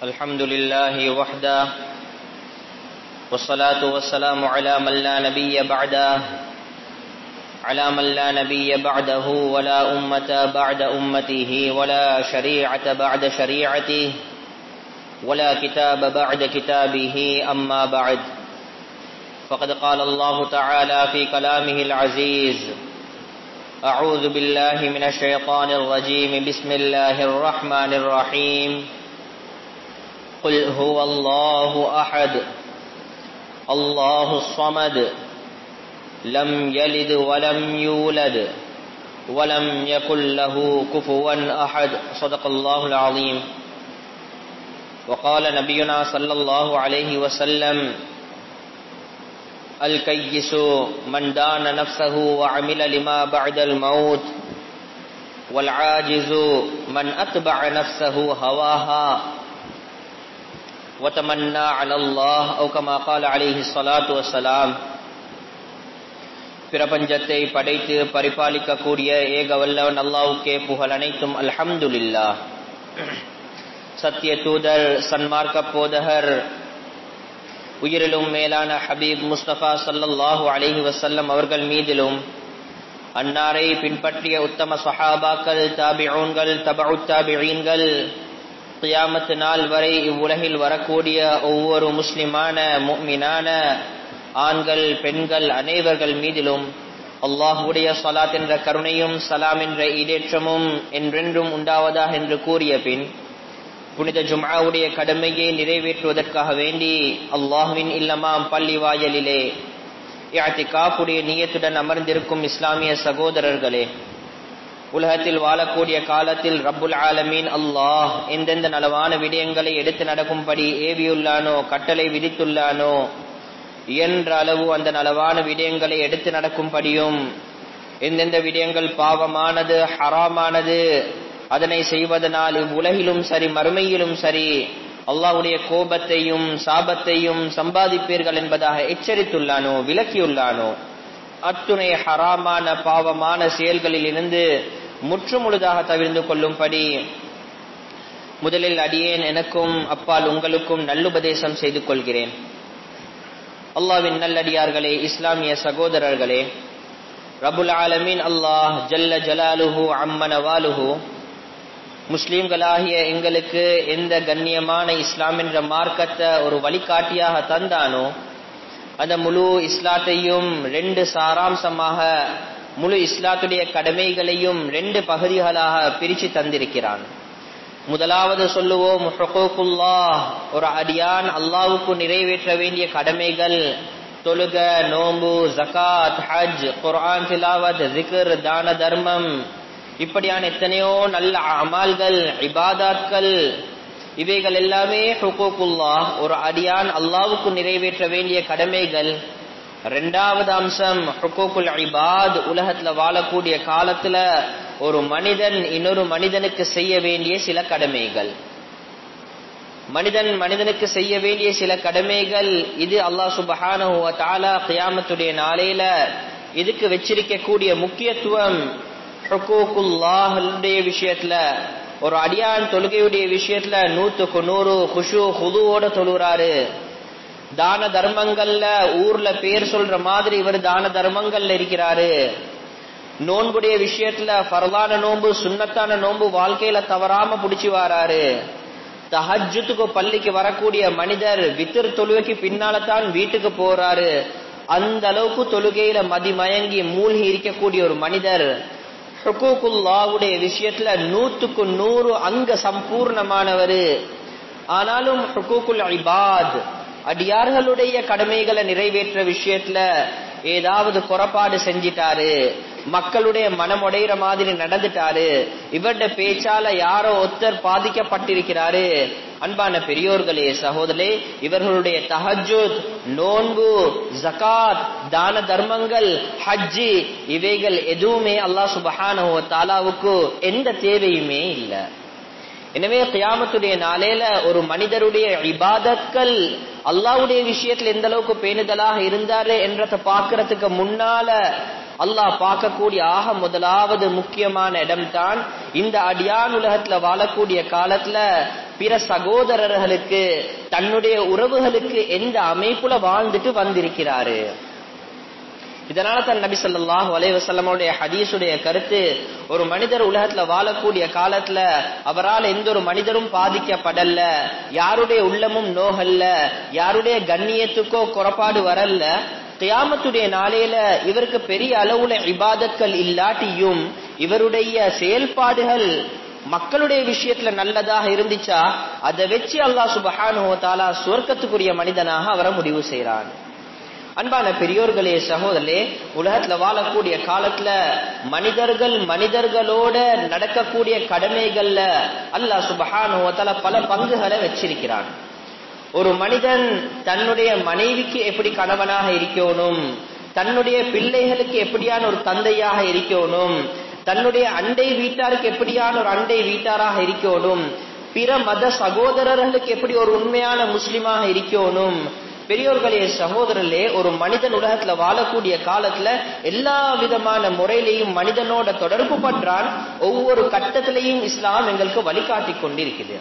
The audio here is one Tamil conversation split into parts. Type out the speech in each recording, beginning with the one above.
الحمد لله وحده والصلاة والسلام على من لا نبي بعده على من لا نبي بعده ولا أمة بعد أمته ولا شريعة بعد شريعته ولا كتاب بعد كتابه أما بعد فقد قال الله تعالى في كلامه العزيز أعوذ بالله من الشيطان الرجيم بسم الله الرحمن الرحيم قل هو الله أحد الله الصمد لم يلد ولم يولد ولم يكن له كفوا أحد صدق الله العظيم وقال نبينا صلى الله عليه وسلم الكيس من دان نفسه وعمل لما بعد الموت والعاجز من أتبع نفسه هواها وتمنى على الله أو كما قال عليه الصلاة والسلام பிரபஞ்சத்தை படைத்து பரிபாலிக்கக்கூடிய ஏக வல்லவன் அல்லாவுக்கே புகழ் அனைத்தும் அல்ஹம்துலில்லா சத்திய தூதர் சன்மார்க்க போதகர் உயிரிலும் மேலான ஹபீப் முஸ்தபா சல்லல்லாஹு அலைஹி வசல்லம் அவர்கள் மீதிலும் அன்னாரை பின்பற்றிய உத்தம சஹாபாக்கள் தாபிஊன்கள் தபு தாபிஈன்கள் கியாமத்து நாள் வரை இவ்வுலகில் வரக்கூடிய ஒவ்வொரு முஸ்லிமான முக்மினான ஆண்கள் பெண்கள் அனைவர்கள் மீதிலும் அல்லாஹுடைய சலாத் என்ற கருணையும் சலாம் என்ற ஈடேற்றமும் என்றென்றும் உண்டாவதாக என்று கூறிய பின் புனித ஜும்ஆவுடைய கடமையை நிறைவேற்றுவதற்காக வேண்டி அல்லாஹுவின் இல்லமாம் பள்ளி வாயலிலே யாத்திகாப்புடைய நீயத்துடன் அமர்ந்திருக்கும் இஸ்லாமிய சகோதரர்களே உலகத்தில் வாழக்கூடிய காலத்தில் ரப்புல் ஆலமீன் அல்லாஹ் எந்தெந்த நலவான விடயங்களை எடுத்து நடக்கும்படி ஏவியுள்ளானோ கட்டளை விதித்துள்ளானோ இயன்ற அளவு அந்த நலவான விடயங்களை எடுத்து நடக்கும்படியும் எந்தெந்த விடயங்கள் பாவமானது ஹராமானது அதனை செய்வதனால் இவ்வுலகிலும் சரி மறுமையிலும் சரி அல்லாவுடைய கோபத்தையும் சாபத்தையும் சம்பாதிப்பீர்கள் என்பதாக எச்சரித்துள்ளானோ விலக்கியுள்ளானோ அத்துணை ஹராமான பாவமான செயல்களில் இருந்து முற்றுமுழுதாக தவிர்ந்து கொள்ளும்படி முதலில் அடியேன் எனக்கும் அப்பால் உங்களுக்கும் நல்லுபதேசம் செய்து கொள்கிறேன் அல்லாவின் நல்லடியார்களே இஸ்லாமிய சகோதரர்களே ரபுல் ஆலமீன் அல்லாஹ் ஜல்ல ஜலாலுஹு அம்மனவாலுஹு முஸ்லீம்களாகிய எங்களுக்கு எந்த கண்ணியமான இஸ்லாம் என்ற மார்க்கத்தை ஒரு வழிகாட்டியாக தந்தானோ அந்த முழு இஸ்லாத்தையும் ரெண்டு சாராம்சமாக முழு இஸ்லாத்துடைய கடமைகளையும் ரெண்டு பகுதிகளாக பிரித்து தந்திருக்கிறான் முதலாவது சொல்லுவோம் ஒரு அடியான் அல்லாவுக்கு நிறைவேற்ற வேண்டிய கடமைகள் தொழுக நோம்பு ஜகாத் ஹஜ் குர்ஆன் திலாவத் ஜிகர் தான தர்மம் இப்படியான எத்தனையோ நல்ல அமால்கள் இபாதாத்கள் இவைகள் எல்லாமே ஹுகூக்குல்லா ஒரு அடியான் அல்லாவுக்கு நிறைவேற்ற வேண்டிய கடமைகள் ரெண்டாவது அம்சம் ஹுகூக்குல் இபாத் உலகத்துல வாழக்கூடிய காலத்துல ஒரு மனிதன் இன்னொரு மனிதனுக்கு செய்ய வேண்டிய சில கடமைகள் மனிதன் மனிதனுக்கு செய்ய வேண்டிய சில கடமைகள் இது அல்லாஹ் சுபஹான தாலா கியாமத்துடைய நாளையில இதுக்கு வச்சிருக்கக்கூடிய முக்கியத்துவம் ஹுகூக்குல்லாஹுடைய விஷயத்துல ஒரு அடியான் தொழுகையுடைய விஷயத்துல நூத்துக்கு நூறு குஷு ஹுதுவோட தொழுறாரு தான தர்மங்கள்ல ஊர்ல பேர் சொல்ற மாதிரி இவர் தான தர்மங்கள்ல இருக்கிறாரு நோன்புடைய விஷயத்துல பரவான நோன்பு சுண்ணத்தான நோன்பு வாழ்க்கையில தவறாம புடிச்சு வராரு தஹஜுத்துக்கு பள்ளிக்கு வரக்கூடிய மனிதர் வித்திர் தொழுகைக்கு பின்னால தான் வீட்டுக்கு போறாரு அந்த அளவுக்கு தொழுகையில மதிமயங்கி மூழ்கி இருக்கக்கூடிய ஒரு மனிதர் ஹுகூக்குல்லாவுடைய விஷயத்துல நூத்துக்கு நூறு அங்க சம்பூர்ணமானவர் ஆனாலும் ஹுகூக்குல் இபாத் அடியார்களுடைய கடமைகளை நிறைவேற்ற விஷயத்துல ஏதாவது குறப்பாடு செஞ்சிட்டாரு மக்களுடைய மனம் உடையிற மாதிரி நடந்துட்டாரு இவருடைய பேச்சால யாரோ ஒருத்தர் பாதிக்கப்பட்டிருக்கிறாரு அன்பான பெரியோர்களே சகோதரே இவர்களுடைய தஹஜுத் நோன்பு ஜகாத் தான தர்மங்கள் ஹஜ்ஜி இவைகள் எதுவுமே அல்லாஹ் சுபஹானஹு தாலாவுக்கு எந்த தேவையுமே இல்லை எனவே கியாமத்துடைய நாளையில ஒரு மனிதருடைய இபாதத்கள் அல்லாவுடைய விஷயத்துல எந்த அளவுக்கு பேணுதலாக இருந்தாரு என்றத பாக்குறதுக்கு முன்னால அல்லாஹ் பார்க்கக்கூடிய ஆக முதலாவது முக்கியமான இடம் தான் இந்த அடியான் உலகத்துல வாழக்கூடிய காலத்துல பிற சகோதரர்களுக்கு தன்னுடைய உறவுகளுக்கு எந்த அமைப்புல வாழ்ந்துட்டு வந்திருக்கிறாரு இதனால தான் நபி ஸல்லல்லாஹு அலைஹி வஸல்லமுடைய ஹதீஸுடைய கருத்து ஒரு மனிதர் உலகத்துல வாழக்கூடிய காலத்துல அவரால் எந்த ஒரு மனிதரும் பாதிக்கப்படல யாருடைய உள்ளமும் நோகல்ல யாருடைய கண்ணியத்துக்கோ குறப்பாடு வரல கியாமத்துடைய நாளையில இவருக்கு பெரிய அளவுல இபாதத்கள் இல்லாட்டியும் இவருடைய செயல்பாடுகள் மக்களுடைய விஷயத்துல நல்லதாக இருந்துச்சா அதை வச்சு அல்லாஹ் சுபஹானுஹு வ தஆலா சுவர்க்கத்துக்குரிய மனிதனாக அவரை முடிவு செய்றான் அன்பான பெரியோர்களே சகோதரே உலகத்துல வாழக்கூடிய காலத்துல மனிதர்கள் மனிதர்களோட நடக்கக்கூடிய கடமைகள்ல அல்லாஹ் சுபஹானுஹு வ தஆலா பல பங்குகளை வச்சிருக்கிறான் ஒரு மனிதன் தன்னுடைய மனைவிக்கு எப்படி கணவனாக இருக்கணும் தன்னுடைய பிள்ளைகளுக்கு எப்படியான ஒரு தந்தையாக இருக்கணும் தன்னுடைய அண்டை வீட்டாருக்கு எப்படியான ஒரு அண்டை வீட்டாராக இருக்கணும் பிற மத சகோதரர்களுக்கு எப்படி ஒரு உண்மையான முஸ்லிமாக இருக்கணும் பெரியோர்களே சகோதரர்களே ஒரு மனிதன் உலகத்துல வாழக்கூடிய காலத்துல எல்லா விதமான முறையிலையும் மனிதனோட தொடர்பு பற்றான் ஒவ்வொரு கட்டத்திலையும் இஸ்லாம் எங்களுக்கு வழிகாட்டி கொண்டிருக்குது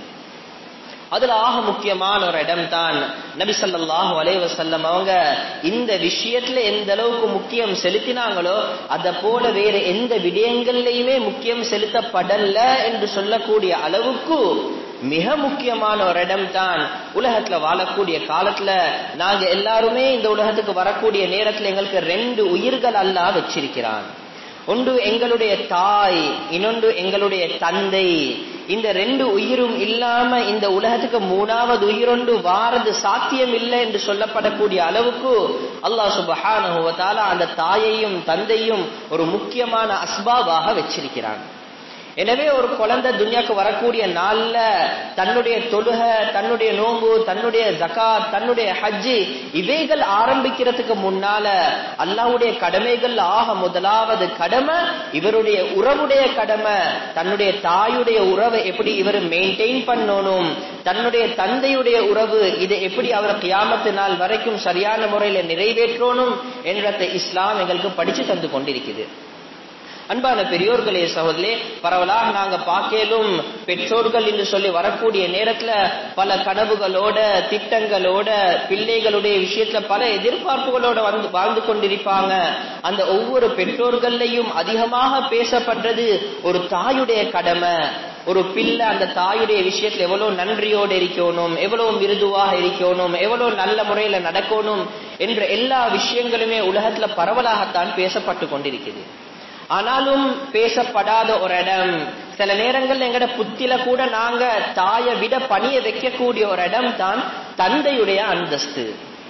அதுல ஆக முக்கியமான ஒரு இடம் தான் நபி ஸல்லல்லாஹு அலைஹி வஸல்லம் அவங்க இந்த விஷயத்துல எந்த அளவுக்கு முக்கியம் செலுத்தினாங்களோ அத போல வேற எந்த விடயங்கள்லயுமே முக்கியம் செலுத்தப்படல என்று சொல்லக்கூடிய அளவுக்கு மிக முக்கியமான ஒரு இடம் தான் உலகத்துல வாழக்கூடிய காலத்துல நாங்க எல்லாருமே இந்த உலகத்துக்கு வரக்கூடிய நேரத்துல எங்களுக்கு ரெண்டு உயிர்கள் அல்லாஹ் வச்சிருக்கிறான் ஒன்று எங்களுடைய தாய் இன்னொன்று எங்களுடைய தந்தை இந்த ரெண்டு உயிரும் இல்லாம இந்த உலகத்துக்கு மூணாவது உயிரொன்று வாரது சாத்தியம் இல்லை என்று சொல்லப்படக்கூடிய அளவுக்கு அல்லாஹ் சுபஹானஹு வ தஆலா அந்த தாயையும் தந்தையும் ஒரு முக்கியமான அஸ்பாபாக வச்சிருக்கிறான் எனவே ஒரு குழந்தை துன்யாக்கு வரக்கூடிய நாள்ல தன்னுடைய தொழுக தன்னுடைய நோம்பு தன்னுடைய ஜகாத் தன்னுடைய ஹஜ்ஜு இவைகள் ஆரம்பிக்கிறதுக்கு முன்னால அல்லாஹ்வுடைய கடமைகள் ஆக முதலாவது கடமை இவருடைய உறவுடைய கடமை தன்னுடைய தாயுடைய உறவை எப்படி இவர் மெயின்டைன் பண்ணணும் தன்னுடைய தந்தையுடைய உறவு இதை எப்படி அவர் கியாமத்து நாள் வரைக்கும் சரியான முறையில நிறைவேற்றணும் என்றதை இஸ்லாம் எங்களுக்கு படிச்சு தந்து கொண்டிருக்குது அன்பான பெரியோர்களே சகோதரே பரவலாக நாங்க பார்க்கலும் பெற்றோர்கள் என்று சொல்லி வரக்கூடிய நேரத்துல பல கனவுகளோட திட்டங்களோட பிள்ளைகளுடைய விஷயத்துல பல எதிர்பார்ப்புகளோட வந்து வாழ்ந்து கொண்டிருப்பாங்க அந்த ஒவ்வொரு பெற்றோர்களையும் அதிகமாக பேசப்படுறது ஒரு தாயுடைய கடமை ஒரு பிள்ளை அந்த தாயுடைய விஷயத்துல எவ்வளவு நன்றியோடு இருக்கணும் எவ்வளவு மிருதுவாக இருக்கணும் எவ்வளவு நல்ல முறையில நடக்கணும் என்ற எல்லா விஷயங்களுமே உலகத்துல பரவலாகத்தான் பேசப்பட்டு கொண்டிருக்குது ஆனாலும் பேசப்படாத ஒரு இடம் சில நேரங்கள்ல எங்கட புத்தில கூட நாங்க தாயை விட பணிய வைக்கக்கூடிய ஒரு இடம் தான் தந்தையுடைய அந்தஸ்து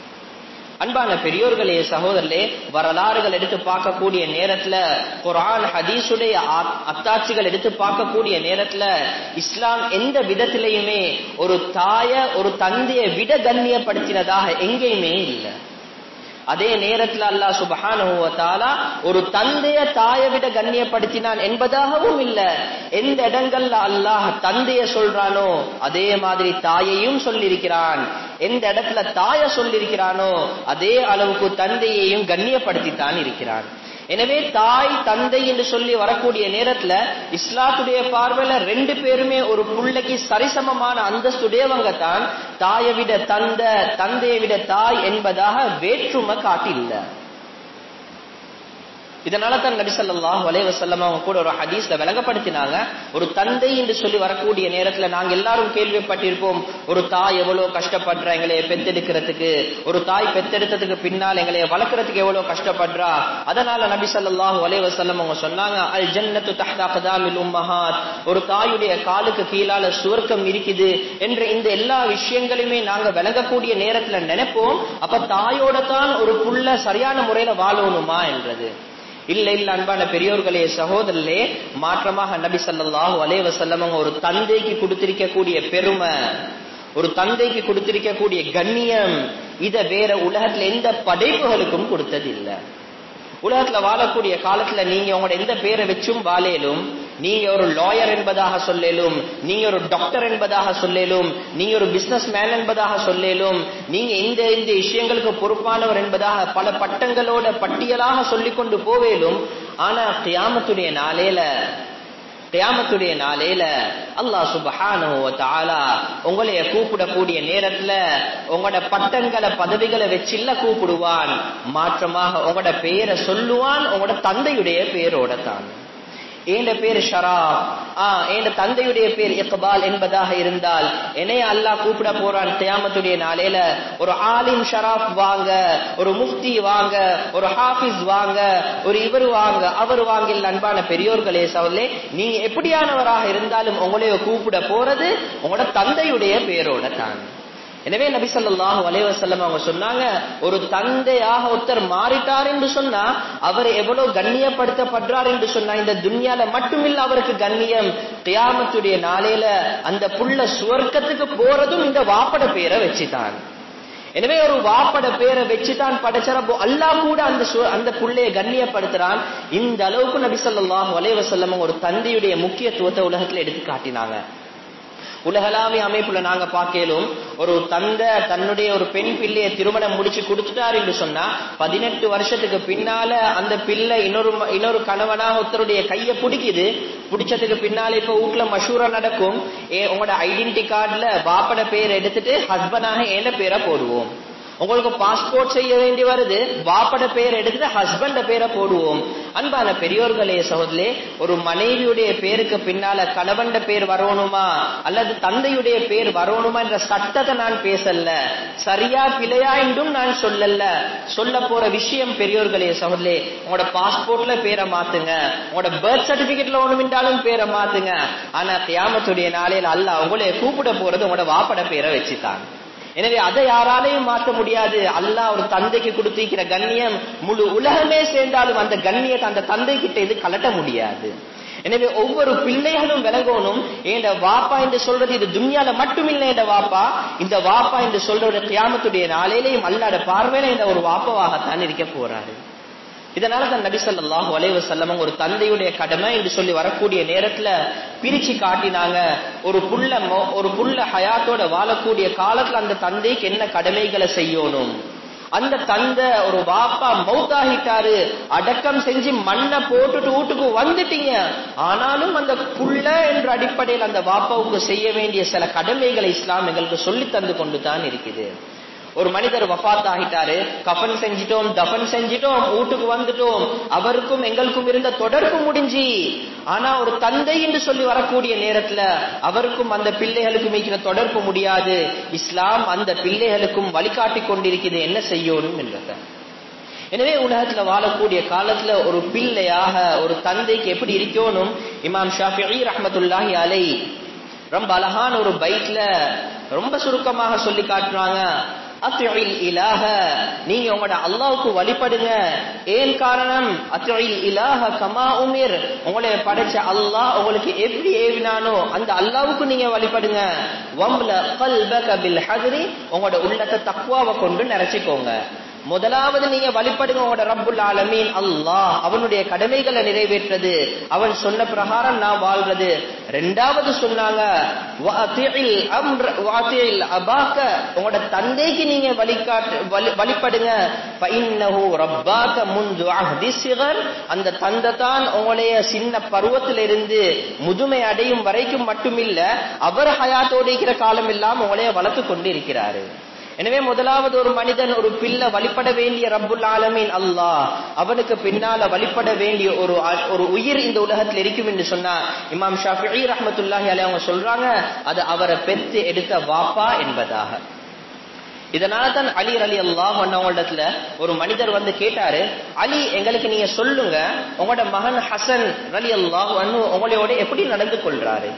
அன்பான பெரியோர்களே சகோதரர்களே வரலாறுகள் எடுத்து பார்க்கக்கூடிய நேரத்துல குரான் ஹதீஸுடைய அத்தாட்சிகள் எடுத்து பார்க்கக்கூடிய நேரத்துல இஸ்லாம் எந்த விதத்திலையுமே ஒரு தாய ஒரு தந்தையை விட கண்ணியப்படுத்தினதாக எங்கேயுமே இல்லை அதே நேரத்தில் அல்லாஹ் சுபஹானஹு வ தஆலா ஒரு தந்தைய தாயை விட கண்ணியப்படுத்தினான் என்பதாகவும் இல்ல எந்த இடங்கள்ல அல்லாஹ் தந்தைய சொல்றானோ அதே மாதிரி தாயையும் சொல்லியிருக்கிறான் எந்த இடத்துல தாய சொல்லியிருக்கிறானோ அதே அளவுக்கு தந்தையையும் கண்ணியப்படுத்தித்தான் இருக்கிறான் எனவே தாய் தந்தை என்று சொல்லி வரக்கூடிய நேரத்துல இஸ்லாத்துடைய பார்வையில ரெண்டு பேருமே ஒரு புள்ளைக்கு சரிசமமான அந்தஸ்துடையவங்க தான் தாயை விட தந்த தந்தையை விட தாய் என்பதாக வேற்றுமை காட்டில்ல இதனால தான் நபி ஸல்லல்லாஹு அலைஹி வஸல்லம் அவங்க கூட ஒரு ஹதீஸ்ல விளங்கப்படுத்தினாங்க ஒரு தந்தை என்று சொல்லி வரக்கூடிய நேரத்துல நாங்க எல்லாரும் கேள்விப்பட்டிருப்போம் ஒரு தாய் எவ்வளவு கஷ்டப்படுறா எங்களை பெத்தெடுக்கிறதுக்கு ஒரு தாய் பெத்தெடுத்ததுக்கு பின்னால் எங்களை வளர்க்கறதுக்கு எவ்வளவு கஷ்டப்படுறா அதனால நபி ஸல்லல்லாஹு அலைஹி வஸல்லம் அவங்க சொன்னாங்க அல் ஜன்னத்து தஹ்தா கதாமில் உம்மஹாத் ஒரு தாயுடைய காலுக்கு கீழால சுவர்க்கம் இருக்குது என்ற இந்த எல்லா விஷயங்களையுமே நாங்க விளங்கக்கூடிய நேரத்துல நினைப்போம் அப்ப தாயோட தான் ஒரு புள்ள சரியான முறையில வாழணுமா என்றது இல்ல இல்ல அன்பான பெரியோர்களே சகோதரர்களே மாற்றமாக நபி ஸல்லல்லாஹு அலைஹி வஸல்லம் ஒரு தந்தைக்கு கொடுத்திருக்கக்கூடிய பெருமை ஒரு தந்தைக்கு கொடுத்திருக்கக்கூடிய கண்ணியம் இத வேற உலகத்துல எந்த படைப்புகளுக்கும் கொடுத்தது இல்ல உலகத்துல வாழக்கூடிய காலத்துல நீங்க உங்களோட எந்த பேரை வச்சும் வாழேலும் நீங்க ஒரு லாயர் என்பதாக சொல்லலும் நீங்க ஒரு டாக்டர் என்பதாக சொல்லலும் நீங்க ஒரு பிசினஸ் மேன் என்பதாக சொல்லலும் நீங்க இந்த இந்த விஷயங்களுக்கு பொறுப்பானவர் என்பதாக பல பட்டங்களோட பட்டியலாக சொல்லிக் கொண்டு போவேலும் ஆனா கியாமத்துடைய நாளையில கியாமத்துடைய நாளையில அல்லாஹ் சுபஹானஹு வ தஆலா உங்களைய கூப்பிடக்கூடிய நேரத்துல உங்களோட பட்டங்களை பதவிகளை வச்சில்ல கூப்பிடுவான் மாற்றமாக உங்களோட பெயரை சொல்லுவான் உங்களோட தந்தையுடைய பேரோட தான் ஏண்ட பேர் ஷராப் ஆ ஏண்ட தந்தையுடைய பேர் இக்பால் என்பதாக இருந்தால் என்னைய அல்லாஹ் கூப்பிட போறான் கியாமத்துடைய நாளையில ஒரு ஆலிம் ஷராப் வாங்க ஒரு முஃப்தி வாங்க ஒரு ஹாஃபிஸ் வாங்க ஒரு இவர் வாங்க அவர் வாங்க இல்ல அன்பான பெரியோர்களே சவல்லே நீங்க எப்படியானவராக இருந்தாலும் உங்களைய கூப்பிட போறது உங்களோட தந்தையுடைய பேரோட தான் எனவே நபி ஸல்லல்லாஹு அலைஹி வஸல்லம் அவங்க சொன்னாங்க ஒரு தந்தையாக ஒருத்தர் மாறிட்டார் என்று சொன்னா அவர் எவ்வளவு கண்ணியப்படுத்தப்படுறார் என்று சொன்னா இந்த துன்யால மட்டுமில்ல அவருக்கு கண்ணியம் கியாமத்துடைய நாளையில அந்த புள்ள சுவர்க்கத்துக்கு போறதும் இந்த வாப்பட பேரை வச்சுதான் எனவே ஒரு வாப்பட பேரை வச்சுதான் படைச்சரப்போ அல்லாஹ் கூட அந்த சு- அந்த புள்ளைய கண்ணியப்படுத்துறான் இந்த அளவுக்கு நபி ஸல்லல்லாஹு அலைஹி வஸல்லம் ஒரு தந்தையுடைய முக்கியத்துவத்தை உலகத்துல எடுத்து காட்டினாங்க உலகளாவிய அமைப்புல நாங்க பார்க்கலும் ஒரு தந்தை தன்னுடைய ஒரு பெண் பிள்ளையை திருமணம் முடிச்சு கொடுத்துட்டாரு என்று சொன்னா பதினெட்டு வருஷத்துக்கு பின்னால அந்த பிள்ளை இன்னொரு ம- இன்னொரு கணவனாக ஒருத்தருடைய கையை பிடிக்குது பிடிச்சதுக்கு பின்னால இப்ப வீட்டுல மஷூரா நடக்கும் ஏ உங்களோட ஐடென்டி கார்டுல பாப்பட பேர் எடுத்துட்டு ஹஸ்பண்டாக ஏன பேரை போடுவோம் உங்களுக்கு பாஸ்போர்ட் செய்ய வேண்டி வருது வாப்பட பேர் எடுத்துட்டு ஹஸ்பண்ட பேரை போடுவோம் அன்பான பெரியோர்களே சகோதரே ஒரு மனைவியுடைய பேருக்கு பின்னால கணவன்ட பேர் வரணுமா அல்லது தந்தையுடைய பேர் வரணுமா என்ற சட்டத்தை நான் பேசல சரியா பிழையா என்றும் நான் சொல்லல சொல்ல போற விஷயம் பெரியோர்களே சகோதரே உங்களோட பாஸ்போர்ட்ல பேரை மாத்துங்க உங்களோட பர்த் சர்டிபிகேட்ல ஒண்ணுமின்றாலும் பேரை மாத்துங்க ஆனா கியாமத்துடைய நாளையில அல்லாஹ் உங்களை கூப்பிட போறது உங்களோட வாப்பட பேரை வச்சுதான் எனவே அதை யாராலையும் மாற்ற முடியாது அல்லாஹ் ஒரு தந்தைக்கு கொடுத்திருக்கிற கண்ணியம் முழு உலகமே சேர்ந்தாலும் அந்த கண்ணியத்தை அந்த தந்தை கிட்ட இது கலட்ட முடியாது எனவே ஒவ்வொரு பிள்ளைகளும் விலகணும் ஏண்ட வாப்பா என்று சொல்றது இது துன்யால மட்டுமில்லை என்ற வாப்பா இந்த வாப்பா என்று சொல்றது கியாமத்துடைய நாளையிலையும் அல்லாட பார்வையில இந்த ஒரு வாப்பாவாகத்தான் இருக்க போறாரு இதனால தான் நபி ஸல்லல்லாஹு அலைஹி வஸல்லம் ஒரு தந்தையுடைய கடமை என்று சொல்லி வரக்கூடிய நேரத்துல பிரிச்சு காட்டினாங்க ஒரு புள்ள மொ- ஒரு புள்ள ஹயாத்தோட வாழக்கூடிய காலத்துல அந்த தந்தைக்கு என்ன கடமைகளை செய்யணும் அந்த தந்தை ஒரு வாப்பா மௌத்தாகிட்டாரு அடக்கம் செஞ்சு மண்ணை போட்டுட்டு வீட்டுக்கு வந்துட்டீங்க ஆனாலும் அந்த புள்ள என்ற அடிப்படையில் அந்த வாப்பாவுக்கு செய்ய வேண்டிய சில கடமைகளை இஸ்லாம் எங்களுக்கு சொல்லி தந்து கொண்டு தான் இருக்குது ஒரு மனிதர் வஃபாத் ஆகிட்டாரு கஃன் செஞ்சிட்டோம் தஃபன் செஞ்சிட்டோம் வீட்டுக்கு வந்துட்டோம் அவருக்கும் எங்களுக்கும் இருந்த தொடர்பு முடிஞ்சி ஆனா ஒரு தந்தை என்று சொல்லி வரக்கூடிய நேரத்துல அவருக்கும் அந்த பிள்ளைகளுக்கும் இருக்கிற தொடர்பு முடியாது இஸ்லாம் அந்த பிள்ளைகளுக்கும் வழிகாட்டி கொண்டிருக்கிறது என்ன செய்யணும் என்றத எனவே உலகத்துல வாழக்கூடிய காலத்துல ஒரு பிள்ளையாக ஒரு தந்தைக்கு எப்படி இருக்கணும் இமாம் ஷாஃபிஈ ரஹ்மத்துல்லாஹி அலை ரொம்ப அழகான ஒரு பைட்ல ரொம்ப சுருக்கமாக சொல்லி காட்டுறாங்க அத்இல் இலாஹ நீங்க உங்களோட அல்லாஹ்வுக்கு வழிபடுங்க ஏன் காரணம் அத்இல் இலாஹ கமா உமிர் உங்களை படைச்ச அல்லாஹ் உங்களுக்கு எப்படி ஏவினானோ அந்த அல்லாஹ்வுக்கு நீங்க வழிபடுங்க வம்ல கல்பக பில் ஹத்ரி உங்களோட உள்ளத்தை தக்வாவை கொண்டு நிறைச்சிக்கோங்க முதலாவது நீங்க வழிபடுங்க உங்களோட ரப்புல் ஆலமீன் அல்லாஹ் அவனுடைய கடமைகளை நிறைவேற்றது அவன் சொன்ன பிரகாரம் நான் வாழ்றது ரெண்டாவது சொன்னாங்க வஅத்திஇல் அம்ர வஅத்திஇல் அபாக்க உங்களோட தந்தைக்கு நீங்க வழிகாட்டு வழி- வழிபடுங்க ஃபஇன்னஹு ரப்பாக முன்து அஹ்தி சிகர் அந்த தந்தை தான் உங்களைய சின்ன பருவத்திலிருந்து முதுமை அடையும் வரைக்கும் மட்டுமில்ல அவர் ஹயாத்தோடு இருக்கிற காலம் எல்லாம் உங்களைய வளர்த்து கொண்டு இருக்கிறாரு எனவே முதலாவது ஒரு மனிதன் ஒரு பிள்ளை வழிபட வேண்டிய ரப்புல் ஆலமீன் அல்லாஹ் அவனுக்கு பின்னால வழிபட வேண்டிய ஒரு அ- ஒரு உயிர் இந்த உலகத்தில் இருக்கும் என்று சொன்னா இமாம் ஷாஃபிஈ ரஹ்மத்துல்லாஹி அலைஹி அவங்க சொல்றாங்க அது அவரை பெற்று எடுத்த வாப்பா என்பதாக இதனால தான் அலி அலி அல்லாஹ் அவங்களிடத்துல ஒரு மனிதர் வந்து கேட்டாரு அலி எங்களுக்கு நீங்க சொல்லுங்க உங்களோட மகன் ஹசன் அலி அல்லாஹ் உங்களோட எப்படி நடந்து கொள்றாரு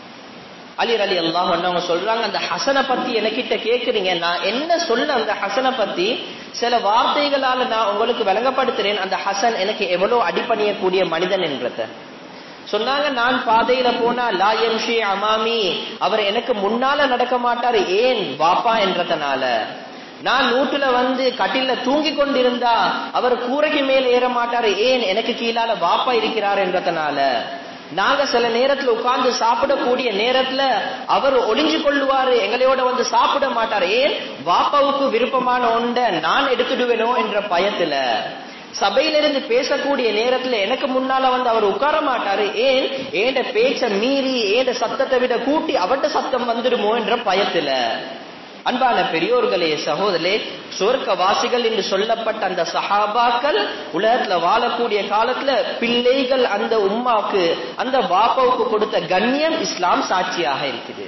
அலி அலி அல்லாஹ் அவங்க சொல்றாங்க அந்த ஹசனை பத்தி எனக்கிட்ட கேக்குறீங்க நான் என்ன சொல்ல அந்த ஹசனை பத்தி சில வார்த்தைகளால நான் உங்களுக்கு விளங்கப்படுத்துறேன் அந்த ஹசன் எனக்கு எவ்வளவு அடிபணியக்கூடிய மனிதன் என்றத சொன்னாங்க நான் பாதையில போனா லா எம்ஷி அமாமி அவர் எனக்கு முன்னால நடக்க மாட்டாரு ஏன் வாப்பா என்றதனால நான் நூட்டுல வந்து கட்டில தூங்கி கொண்டிருந்தா அவர் கூரைக்கு மேல் ஏற மாட்டாரு ஏன் எனக்கு கீழால வாப்பா இருக்கிறார் என்றதனால நாங்க சில நேரத்துல உட்கார்ந்து சாப்பிடக்கூடிய நேரத்துல அவர் ஒளிஞ்சு கொள்ளுவாரு எங்களையோட வந்து சாப்பிட மாட்டார் ஏன் வாப்பாவுக்கு விருப்பமான ஒன்றை நான் எடுத்துடுவேனோ என்ற பயத்துல சபையிலிருந்து பேசக்கூடிய நேரத்துல எனக்கு முன்னால வந்து அவர் உட்கார மாட்டாரு ஏன் ஏண்ட பேச்ச மீறி ஏண்ட சத்தத்தை விட கூட்டி அவட்ட சத்தம் வந்துடுமோ என்ற பயத்துல அன்பான பெரியோர்களே சகோதரே சுவர்க்க வாசிகள் என்று சொல்லப்பட்ட அந்த சஹாபாக்கள் உலகத்துல வாழக்கூடிய காலத்துல பிள்ளைகள் அந்த உம்மாவுக்கு அந்த வாப்பாவுக்கு கொடுத்த கண்ணியம் இஸ்லாம் சாட்சியாக இருக்குது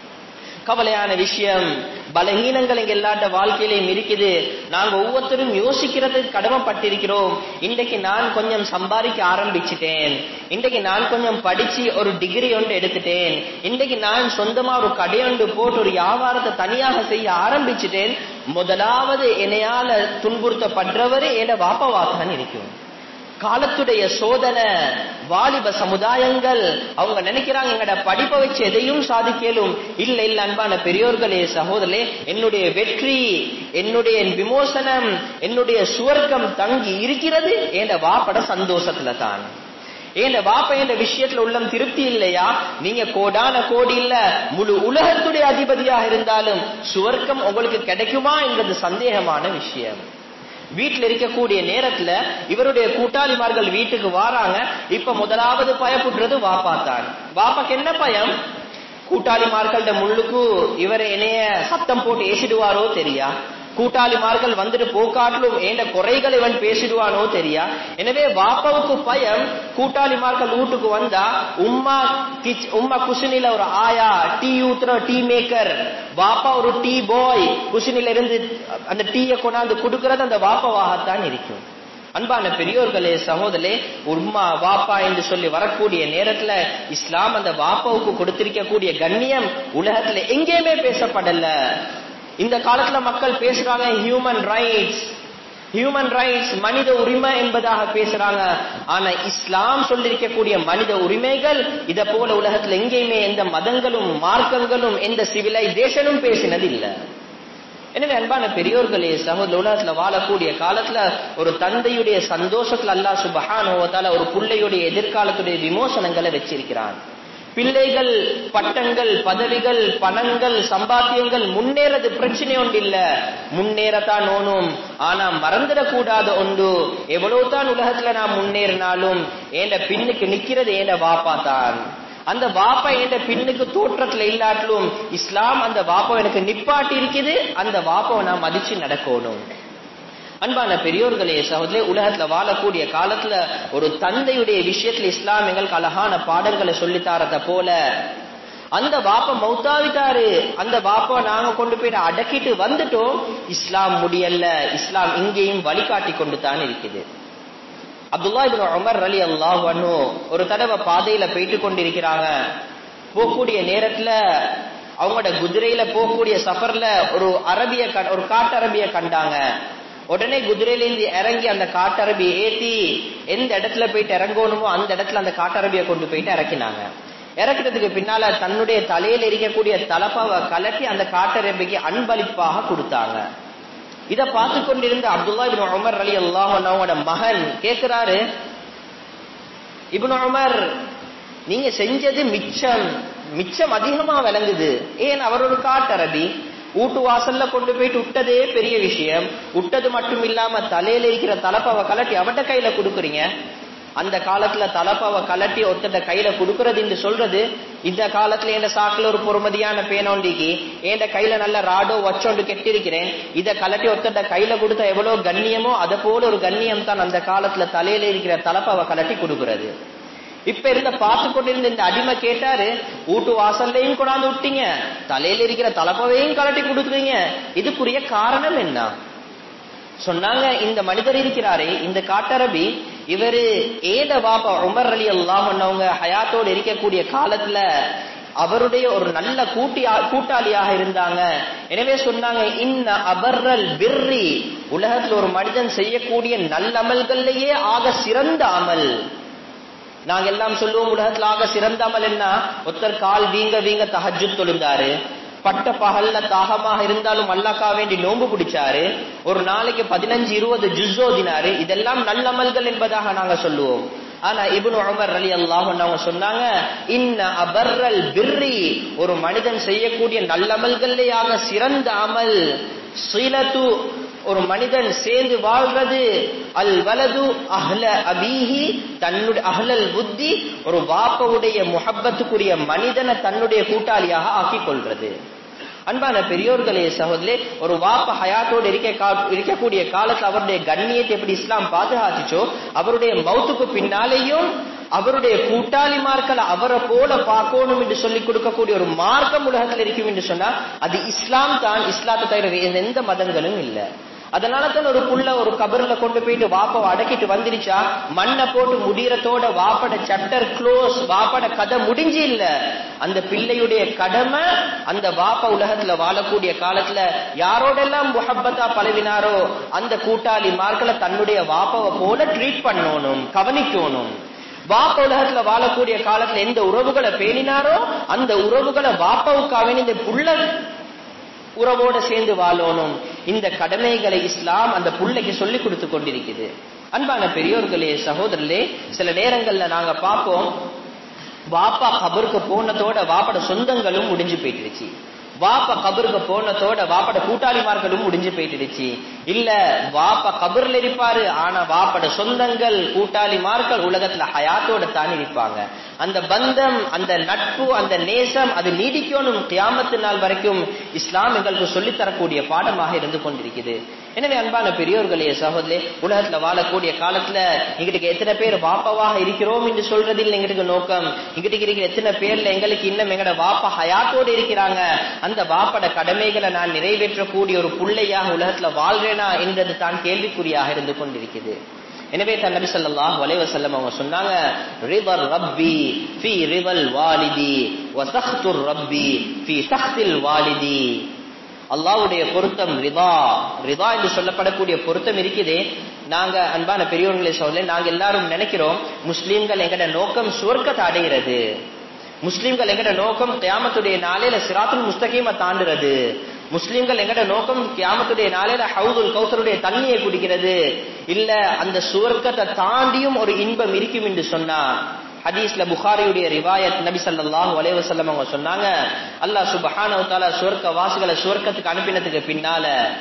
கவலையான விஷயம் பலகீனங்கள் எங்க எல்லாட்ட வாழ்க்கையிலையும் இருக்குது நாங்க ஒவ்வொருத்தரும் யோசிக்கிறதுக்கு கடமைப்பட்டிருக்கிறோம் இன்றைக்கு நான் கொஞ்சம் சம்பாதிக்க ஆரம்பிச்சிட்டேன் இன்றைக்கு நான் கொஞ்சம் படிச்சு ஒரு டிகிரி ஒன்று எடுத்துட்டேன் இன்றைக்கு நான் சொந்தமா ஒரு கடையொன்று போட்டு ஒரு வியாபாரத்தை தனியாக செய்ய ஆரம்பிச்சிட்டேன் முதலாவது என்னையால துன்புறுத்தப்படுறவரு என வாப்பவாத்தான் இருக்கும் காலத்துடைய சோதனை வாலிப சமுதாயங்கள் அவங்க நினைக்கிறாங்க எங்கட படிப்பை வச்சு எதையும் சாதிக்கலும் இல்ல இல்ல அன்பான பெரியோர்களே சகோதரே என்னுடைய வெற்றி என்னுடைய விமோசனம் என்னுடைய சுவர்க்கம் தங்கி இருக்கிறது என்ற வாப்பட சந்தோஷத்துல தான் ஏன் வாப்ப என்ற விஷயத்துல உள்ளம் திருப்தி இல்லையா நீங்க கோடான கோடி இல்ல முழு உலகத்துடைய அதிபதியாக இருந்தாலும் சுவர்க்கம் உங்களுக்கு கிடைக்குமா என்பது சந்தேகமான விஷயம் வீட்டில் இருக்கக்கூடிய நேரத்துல இவருடைய கூட்டாளிமார்கள் வீட்டுக்கு வாராங்க இப்ப முதலாவது பயப்படுறது வாப்பா தான் வாப்பாக்கு என்ன பயம் கூட்டாளிமார்கள்ட முள்ளுக்கு இவர் என்னைய சத்தம் போட்டு ஏசிடுவாரோ தெரியா கூட்டாளிமார்கள் வந்துட்டு போக்காட்டிலும் ஏண்ட குறைகள் இவன் பேசிடுவானோ தெரியா எனவே வாப்பாவுக்கு பயம் கூட்டாளிமார்கள் வீட்டுக்கு வந்தா உம்மா கிச் உம்மா குசினில ஒரு ஆயா டீ ஊத்துற டீ மேக்கர் வாப்பா ஒரு டீ பாய் குசினில இருந்து அந்த டீயை கொண்டாந்து கொடுக்கறது அந்த வாப்பாவாகத்தான் இருக்கும் அன்பான பெரியோர்களே சகோதரே உம்மா வாப்பா என்று சொல்லி வரக்கூடிய நேரத்துல இஸ்லாம் அந்த வாப்பாவுக்கு கொடுத்திருக்கக்கூடிய கண்ணியம் உலகத்துல எங்கேயுமே பேசப்படல இந்த காலத்துல மக்கள் பேசுறாங்க ஹியூமன் ரைட்ஸ் ஹியூமன் ரைட்ஸ் மனித உரிமை என்பதாக பேசுறாங்க ஆனா இஸ்லாம் சொல்லிருக்கக்கூடிய மனித உரிமைகள் இத போல உலகத்துல எங்கேயுமே எந்த மதங்களும் மார்க்கங்களும் எந்த சிவிலைசேஷனும் பேசினது இல்லை எனவே அன்பான பெரியோர்களே சகோதர உலகத்துல வாழக்கூடிய காலத்துல ஒரு தந்தையுடைய சந்தோஷத்துல அல்லா சுபஹானுவத்தால ஒரு பிள்ளையுடைய எதிர்காலத்துடைய விமோசனங்களை வச்சிருக்கிறான் பிள்ளைகள் பட்டங்கள் பதவிகள் பணங்கள் சம்பாத்தியங்கள் முன்னேறது பிரச்சனை ஒன்று இல்ல முன்னேறத்தான் ஓனும் ஆனா மறந்துடக்கூடாத ஒன்று எவ்வளவு தான் உலகத்துல நான் முன்னேறினாலும் ஏண்ட பின்னுக்கு நிக்கிறது ஏண்ட வாப்பா தான் அந்த வாப்பா என்ற பின்னுக்கு தோற்றத்துல இல்லாட்டிலும் இஸ்லாம் அந்த வாப்பா எனக்கு நிப்பாட்டி இருக்குது அந்த வாப்பாவை நான் மதிச்சு நடக்கணும் அன்பான பெரியோர்களே சகோதரே உலகத்துல வாழக்கூடிய காலத்துல ஒரு தந்தையுடைய விஷயத்துல இஸ்லாம் எங்களுக்கு அழகான பாடங்களை சொல்லித்தாரத போல அந்த வாப்ப மௌத்தாவிட்டாரு அந்த வாப்ப நாங்க கொண்டு போயிட்டு அடக்கிட்டு வந்துட்டோம் இஸ்லாம் முடியல இஸ்லாம் இங்கேயும் வழிகாட்டி கொண்டு தான் இருக்குது அப்துல்லா இபின் உமர் அலி அல்லாஹ் ஒரு தடவை பாதையில போயிட்டு கொண்டிருக்கிறாங்க போகக்கூடிய நேரத்துல அவங்களோட குதிரையில போகக்கூடிய சஃபர்ல ஒரு அரபிய ஒரு காட்டரபிய கண்டாங்க உடனே குதிரையிலேருந்து இறங்கி அந்த காட்டரபியை ஏத்தி எந்த இடத்துல போயிட்டு இறங்கணுமோ அந்த இடத்துல அந்த காட்டரபியை கொண்டு போயிட்டு இறக்கினாங்க இறக்கிறதுக்கு பின்னால தன்னுடைய தலையில இருக்கக்கூடிய தலப்பாவை கலட்டி அந்த காட்டரபிக்கு அன்பளிப்பாக கொடுத்தாங்க இத பார்த்து கொண்டிருந்த அப்துல்லா இபின் உமர் அலி அல்லாஹோட மகன் கேட்கிறாரு இபின் உமர் நீங்க செஞ்சது மிச்சம் மிச்சம் அதிகமா விளங்குது ஏன் அவர் ஒரு காட்டரபி வீட்டு வாசல்ல கொண்டு போயிட்டு விட்டதே பெரிய விஷயம் விட்டது மட்டும் இல்லாம தலையில இருக்கிற தலப்பாவை கலட்டி அவட்ட கையில கொடுக்குறீங்க அந்த காலத்துல தலப்பாவை கலட்டி ஒருத்தட்ட கையில கொடுக்கறது என்று சொல்றது இந்த காலத்துல என் சாக்குல ஒரு பொறுமதியான பேனோண்டிக்கு என் கையில நல்ல ராடோ வச்சோண்டு கெட்டிருக்கிறேன் இத கலட்டி ஒருத்தட்ட கையில கொடுத்தா எவ்வளவு கண்ணியமோ அதை போல ஒரு கண்ணியம் தான் அந்த காலத்துல தலையில இருக்கிற தலப்பாவை கலட்டி கொடுக்கறது இப்ப இருந்த பார்த்து கொண்டிருந்த இந்த அடிமை கேட்டாரு வீட்டு வாசல்லையும் கொண்டாந்து விட்டீங்க தலையில இருக்கிற தலப்பவையும் கலட்டி கொடுக்குறீங்க இதுக்குரிய காரணம் என்ன சொன்னாங்க இந்த மனிதர் இருக்கிறாரே இந்த காட்டரபி இவரு ஏத பாப்பா உமர் அலி அல்லாம் அவங்க ஹயாத்தோடு இருக்கக்கூடிய காலத்துல அவருடைய ஒரு நல்ல கூட்டி கூட்டாளியாக இருந்தாங்க எனவே சொன்னாங்க இன்ன அபர்ரல் பிர்ரி உலகத்துல ஒரு மனிதன் செய்யக்கூடிய நல்லமல்கள்லயே ஆக சிறந்த அமல் நாங்க எல்லாம் சொல்லுவோம் உலகத்துல ஆக சிறந்த அமல் என்ன ஒருத்தர் கால் வீங்க வீங்க தஹஜு தொழுந்தாரு பட்ட பகல்ல தாகமாக இருந்தாலும் அல்லாக்கா வேண்டி நோன்பு பிடிச்சாரு ஒரு நாளைக்கு பதினஞ்சு இருபது ஜுஸ் ஓதினாரு இதெல்லாம் நல்லமல்கள் என்பதாக நாங்க சொல்லுவோம் ஆனா இபுன் உமர் அலி அல்லாஹ் அவங்க சொன்னாங்க இன்ன அபர்ரல் பிர்ரி ஒரு மனிதன் செய்யக்கூடிய நல்லமல்கள்லேயாக சிறந்த அமல் சீலத்து ஒரு மனிதன் சேர்ந்து வாழ்றது அல் வலது அஹ்ல அபீஹி தன்னுடைய அஹ்லல் புத்தி ஒரு வாப்பவுடைய முஹப்பத்துக்குரிய மனிதனை தன்னுடைய கூட்டாளியாக ஆக்கிக் கொள்றது அன்பான பெரியோர்களே சகோதரே ஒரு வாப்ப ஹயாத்தோடு இருக்க கா- இருக்கக்கூடிய காலத்துல அவருடைய கண்ணியத்தை எப்படி இஸ்லாம் பாதுகாத்துச்சோ அவருடைய மௌத்துக்கு பின்னாலேயும் அவருடைய கூட்டாளிமார்களை அவரை போல பார்க்கணும் என்று சொல்லி கொடுக்கக்கூடிய ஒரு மார்க்கம் உலகத்தில் இருக்கும் என்று சொன்னா அது இஸ்லாம் தான் இஸ்லாத்தை தவிர வேறு எந்த மதங்களும் இல்லை அதனால தான் ஒரு புள்ள ஒரு கபர்ல கொண்டு போயிட்டு வாப்பாவை அடக்கிட்டு வந்துருச்சா மண்ணை போட்டு முடியறதோட வாப்பட சட்டர் க்ளோஸ் வாப்பட கதை முடிஞ்சு இல்ல அந்த பிள்ளையுடைய கடமை அந்த வாப்பா உலகத்துல வாழக்கூடிய காலத்துல யாரோடெல்லாம் முஹப்பத்தா பழவினாரோ அந்த கூட்டாளி மார்க்களை தன்னுடைய வாப்பாவை போல ட்ரீட் பண்ணணும் கவனிக்கணும் வாப்ப உலகத்துல வாழக்கூடிய காலத்துல எந்த உறவுகளை பேணினாரோ அந்த உறவுகளை வாப்பாவுக்காக இந்த புள்ள உறவோட சேர்ந்து வாழணும் இந்த கடமைகளை இஸ்லாம் அந்த புள்ளைக்கு சொல்லி கொடுத்து கொண்டிருக்குது அன்பான பெரியோர்களே சகோதரர்களே சில நேரங்கள்ல நாங்க பார்ப்போம் வாப்பா கபருக்கு போனதோட வாப்பட சொந்தங்களும் முடிஞ்சு போயிட்டுருச்சு வாப்பா கபருக்கு போனதோட வாப்பட கூட்டாளிமார்களும் முடிஞ்சு போயிட்டுருச்சு இல்ல வாப்பா கபர்ல இருப்பாரு ஆனா வாப்பட சொந்தங்கள் கூட்டாளிமார்கள் உலகத்துல ஹயாத்தோட தான் இருப்பாங்க அந்த பந்தம் அந்த நட்பு அந்த நேசம் அது நீடிக்கணும் கியாமத்து நாள் வரைக்கும் இஸ்லாம் எங்களுக்கு சொல்லித் தரக்கூடிய பாடமாக இருந்து கொண்டிருக்குது எனவே அன்பான பெரியோர்களே சகோதரே உலகத்துல வாழக்கூடிய காலத்துல எங்கிட்ட எத்தனை பேர் வாப்பாவாக இருக்கிறோம் என்று சொல்றதில் எங்களுக்கு நோக்கம் எங்கிட்ட இருக்கிற எத்தனை பேர்ல எங்களுக்கு இன்னும் எங்கட வாப்பா ஹயாத்தோடு இருக்கிறாங்க அந்த வாப்பட கடமைகளை நான் நிறைவேற்றக்கூடிய ஒரு புள்ளையாக உலகத்துல வாழ்றேனா என்றது தான் கேள்விக்குறியாக இருந்து கொண்டிருக்குது எனவே தன் நபி ஸல்லல்லாஹு அலைஹி வஸல்லம் அவங்க சொன்னாங்க ரிதர் ரப்பி ஃபீ ரிவல் வாலிதி வ சஹ்துர் ரப்பி ஃபீ சஹ்தில் வாலிதி அல்லாஹ்வுடைய பொருத்தம் ரிதா ரிதா என்று சொல்லப்படக்கூடிய பொருத்தம் இருக்குதே நாங்க அன்பான பெரியவர்களே சொல்ல நாங்க எல்லாரும் நினைக்கிறோம் முஸ்லீம்கள் எங்கட நோக்கம் சுவர்க்கத்தை அடைகிறது முஸ்லீம்கள் எங்கட நோக்கம் கியாமத்துடைய நாளையில சிராத்துல் முஸ்தகீம தாண்டுறது முஸ்லீம்கள் எங்கட நோக்கம் கியாமத்துடைய நாளையில ஹவுதுல் கௌசருடைய தண்ணியை குடிக்கிறது இல்ல அந்த சுவர்க்கத்தை தாண்டியும் ஒரு இன்பம் இருக்கும் என்று சொன்னா ஹதீஸ்ல புகாரியுடைய ரிவாயத் நபி ஸல்லல்லாஹு அலைஹி வஸல்லம் அவங்க சொன்னாங்க அல்லாஹ் சுப்ஹானஹு வ தஆலா சுவர்க்க வாசிகளை சுவர்க்கத்துக்கு அனுப்பினதுக்கு பின்னால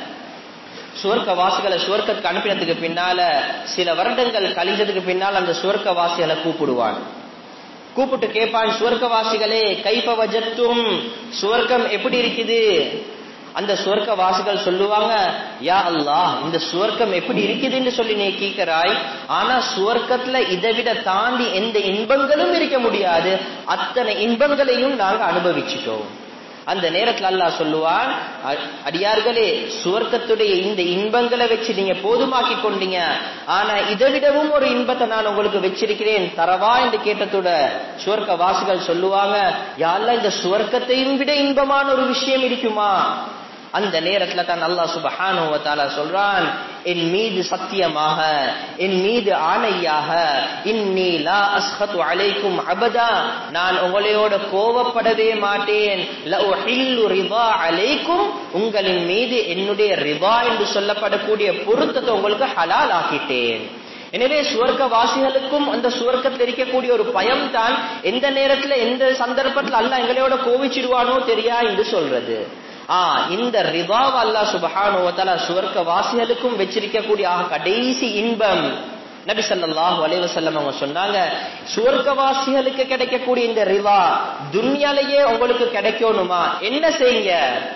சுவர்க்க வாசிகளை சுவர்க்கத்துக்கு அனுப்பினதுக்கு பின்னால சில வருடங்கள் கழிஞ்சதுக்கு பின்னால் அந்த சுவர்க்க வாசிகளை கூப்பிடுவான் கூப்பிட்டு கேட்பான் சுவர்க்கவாசிகளே கைப்ப வஜத்தும் சுவர்க்கம் எப்படி இருக்குது அந்த சுவர்க்க வாசிகள் சொல்லுவாங்க யா அல்லாஹ் இந்த சுவர்க்கம் எப்படி இருக்குதுன்னு சொல்லி நீ கேட்கிறாய் ஆனா சுவர்க்கத்துல இதை விட தாண்டி எந்த இன்பங்களும் இருக்க முடியாது அத்தனை இன்பங்களையும் நாங்க அனுபவிச்சிட்டோம் அந்த நேரத்துல அல்லாஹ் சொல்லுவான் அ- அடியார்களே சுவர்க்கத்துடைய இந்த இன்பங்களை வச்சு நீங்க போதுமாக்கி கொண்டீங்க ஆனா இதை விடவும் ஒரு இன்பத்தை நான் உங்களுக்கு வச்சிருக்கிறேன் தரவா என்று கேட்டதோட சுவர்க்க வாசிகள் சொல்லுவாங்க யாரெல்லாம் இந்த சுவர்க்கத்தையும் விட இன்பமான ஒரு விஷயம் இருக்குமா அந்த நேரத்துல தான் அல்லாஹ் சுப்ஹானஹு வ தஆலா சொல்றான் என் மீது சத்தியமாக என் மீது ஆணையாக இன்னி லா அஸ்ஹது அலைக்கும் அபதா நான் உங்களையோட கோவப்படவே மாட்டேன் ல உஹில்லு ரிதா அலைக்கும் உங்களின் மீது என்னுடைய ரிதா என்று சொல்லப்படக்கூடிய பொருத்தத்தை உங்களுக்கு ஹலால் ஆக்கிட்டேன் எனவே சுவர்க்க வாசிகளுக்கும் அந்த சுவர்க்கத்தில் இருக்கக்கூடிய ஒரு பயம் தான் எந்த நேரத்துல எந்த சந்தர்ப்பத்துல அல்லாஹ் எங்களையோட கோவிச்சிடுவானோ தெரியா என்று சொல்றது ஆ இந்த ரிவாவ் அல்லாஹ் சுபஹானு வ தஆலா சுவர்க்க வாசிகளுக்கும் வச்சிருக்கக்கூடிய ஆக கடைசி இன்பம் நபி ஸல்லல்லாஹு அலைஹி வஸல்லம் அவங்க சொன்னாங்க சுவர்க்கவாசிகளுக்கு கிடைக்கக்கூடிய இந்த ரிவா துன்யாலேயே உங்களுக்கு கிடைக்கணுமா என்ன செய்யுங்க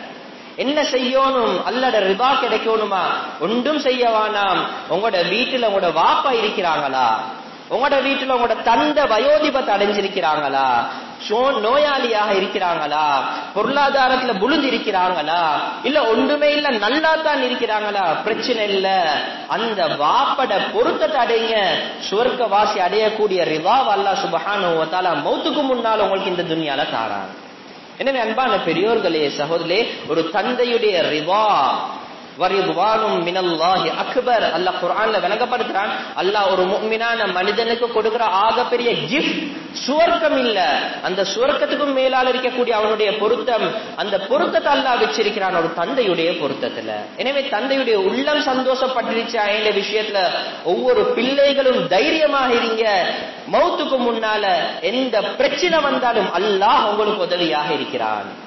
என்ன செய்யணும் அல்லட ரிபா கிடைக்கணுமா ஒன்றும் செய்ய வேணாம் உங்களோட வீட்டுல உங்களோட வாப்பா இருக்கிறாங்களா உங்களோட வீட்டுல உங்களோட தந்தை வயோதிபத்தை அடைஞ்சிருக்கிறாங்களா சோ- நோயாளியாக இருக்கிறாங்களா பொருளாதாரத்துல புழுந்து இருக்கிறாங்களா இல்ல ஒன்றுமே இல்ல நல்லா தான் இருக்கிறாங்களா பிரச்சனை இல்ல அந்த வாப்பட பொருத்தத்தை அடைங்க சுவர்க்க வாசி அடையக்கூடிய ரிவாவ் அல்லாஹ் சுபஹானஹு வ தஆலா மௌத்துக்கு முன்னால் உங்களுக்கு இந்த துன்யால தாரான் எனவே அன்பான பெரியோர்களே சகோதரே ஒரு தந்தையுடைய ரிவா வரிதுவானும் மினல்லாஹி அக்பர் அல்லாஹ் குர்ஆன்ல விளங்கப்படுத்துறான் அல்லாஹ் ஒரு முஃமினான மனிதனுக்கு கொடுக்கிற ஆகப்பெரிய கிஃப்ட் சுவர்க்கம் இல்ல அந்த சுவர்க்கத்துக்கும் மேலால இருக்கக்கூடிய அவனுடைய பொருத்தம் அந்த பொருத்தத்தை அல்லாஹ் வச்சிருக்கிறான் ஒரு தந்தையுடைய பொருத்தத்துல எனவே தந்தையுடைய உள்ளம் சந்தோஷப்பட்டிருச்சா இந்த விஷயத்துல ஒவ்வொரு பிள்ளைகளும் தைரியமாக இருங்க மௌத்துக்கு முன்னால எந்த பிரச்சனை வந்தாலும் அல்லாஹ் உங்களுக்கு உதவியாக இருக்கிறான்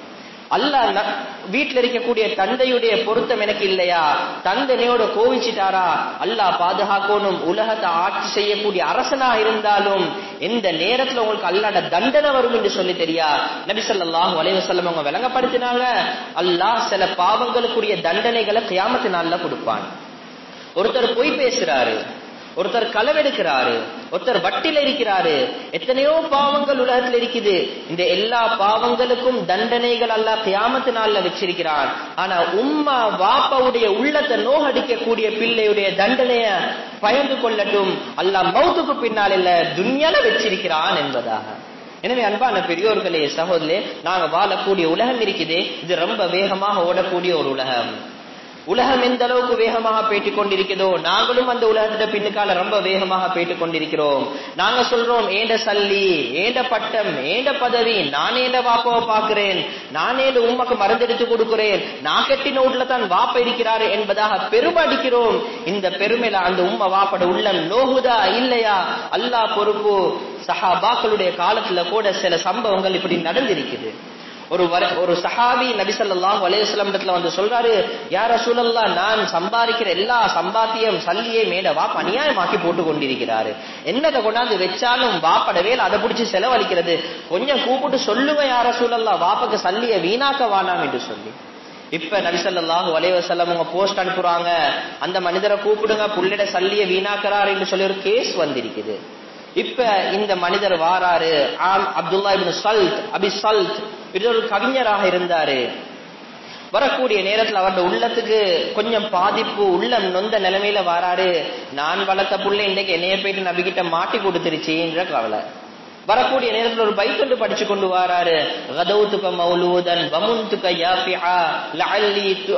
அல்லாஹ் ந- வீட்டுல இருக்கக்கூடிய தந்தையுடைய பொருத்தம் எனக்கு இல்லையா தந்தனையோட கோவிச்சிட்டாரா அல்லாஹ் பாதுகாக்கணும் உலகத்தை ஆட்சி செய்யக்கூடிய அரசனா இருந்தாலும் எந்த நேரத்துல உங்களுக்கு அல்லாட தண்டனை வரும் என்று சொல்லி தெரியா நபி ஸல்லல்லாஹு அலைஹி வஸல்லம் அவங்க விளங்கப்படுத்தினாங்க அல்லாஹ் சில பாவங்களுக்குரிய தண்டனைகளை கியாமத்து நாள்ல கொடுப்பான் ஒருத்தர் பொய் பேசுறாரு ஒருத்தர் களவெடுக்கிறாரு ஒருத்தர் வட்டில இருக்கிறாரு எத்தனையோ பாவங்கள் உலகத்துல இருக்குது இந்த எல்லா பாவங்களுக்கும் தண்டனைகள் அல்லாஹ் கியாமத்து நாள்ல வச்சிருக்கிறான் ஆனா உம்மா வாப்பாவுடைய உள்ளத்தை நோகடிக்கக்கூடிய பிள்ளையுடைய தண்டனைய பயந்து கொள்ளட்டும் அல்லாஹ் மௌத்துக்கு பின்னால் இல்ல துன்யால வச்சிருக்கிறான் என்பதாக எனவே அன்பான பெரியோர்களே சகோதரே நாங்க வாழக்கூடிய உலகம் இருக்குது இது ரொம்ப வேகமாக ஓடக்கூடிய ஒரு உலகம் உலகம் எந்த அளவுக்கு வேகமாக பேட்டிக் கொண்டிருக்கிறதோ நாங்களும் அந்த உலகத்திட்ட பின்னுக்கால ரொம்ப வேகமாக பேட்டிக் கொண்டிருக்கிறோம் நாங்க சொல்றோம் ஏண்ட சல்லி ஏண்ட பட்டம் ஏண்ட பதவி நான் ஏண்ட வாப்பாவை பார்க்கிறேன் நான் ஏண்ட உமக்கு மருந்தெடுத்து கொடுக்கிறேன் நான் கட்டின வீட்டுல தான் வாப்ப இருக்கிறாரு என்பதாக பெருமடிக்கிறோம் இந்த பெருமையில அந்த உம்மை வாப்பட உள்ளம் நோகுதா இல்லையா அல்லாஹ் பொறுப்பு சஹாபாக்களுடைய காலத்துல கூட சில சம்பவங்கள் இப்படி நடந்திருக்குது ஒரு வர ஒரு சஹாபி நபி ஸல்லல்லாஹு அலைஹி வஸல்லம் இடத்துல வந்து சொல்றாரு யா ரசூலல்லாஹ் நான் சம்பாதிக்கிற எல்லா சம்பாத்தியம் சல்லியை மேட வாப்ப அநியாயமாக்கி போட்டு கொண்டிருக்கிறாரு என்னத்தை கொண்டாந்து வச்சாலும் வாப்படவே அதை பிடிச்சி செலவழிக்கிறது கொஞ்சம் கூப்பிட்டு சொல்லுங்க யா ரசூலல்லாஹ் வாப்பக்கு சல்லியை வீணாக்க வேணாம் என்று சொல்லி இப்ப நபி ஸல்லல்லாஹு அலைஹி வஸல்லம் உங்க போஸ்ட் அனுப்புறாங்க அந்த மனிதரை கூப்பிடுங்க புள்ளிட சல்லியை வீணாக்குறாரு என்று சொல்லி ஒரு கேஸ் வந்திருக்குது இப்ப இந்த மனிதர் வாராரு ஆம் அப்துல்லா இப்னு சல்த் அபி சல்த் இது ஒரு கவிஞராக இருந்தாரு வரக்கூடிய நேரத்துல அவருடைய உள்ளத்துக்கு கொஞ்சம் பாதிப்பு உள்ளம் நொந்த நிலைமையில வாராரு நான் வளர்த்த புள்ள இன்னைக்கு என்னைய போயிட்டு நபிகிட்ட மாட்டி கொடுத்துருச்சுன்ற கவலை வரக்கூடிய நேரத்துல ஒரு பைக் ஒன்று படிச்சு கொண்டு வாராரு கதவுத்துக்க மௌலூதன் வமுந்துக்க யாஃபிஆ லஅல்லி து-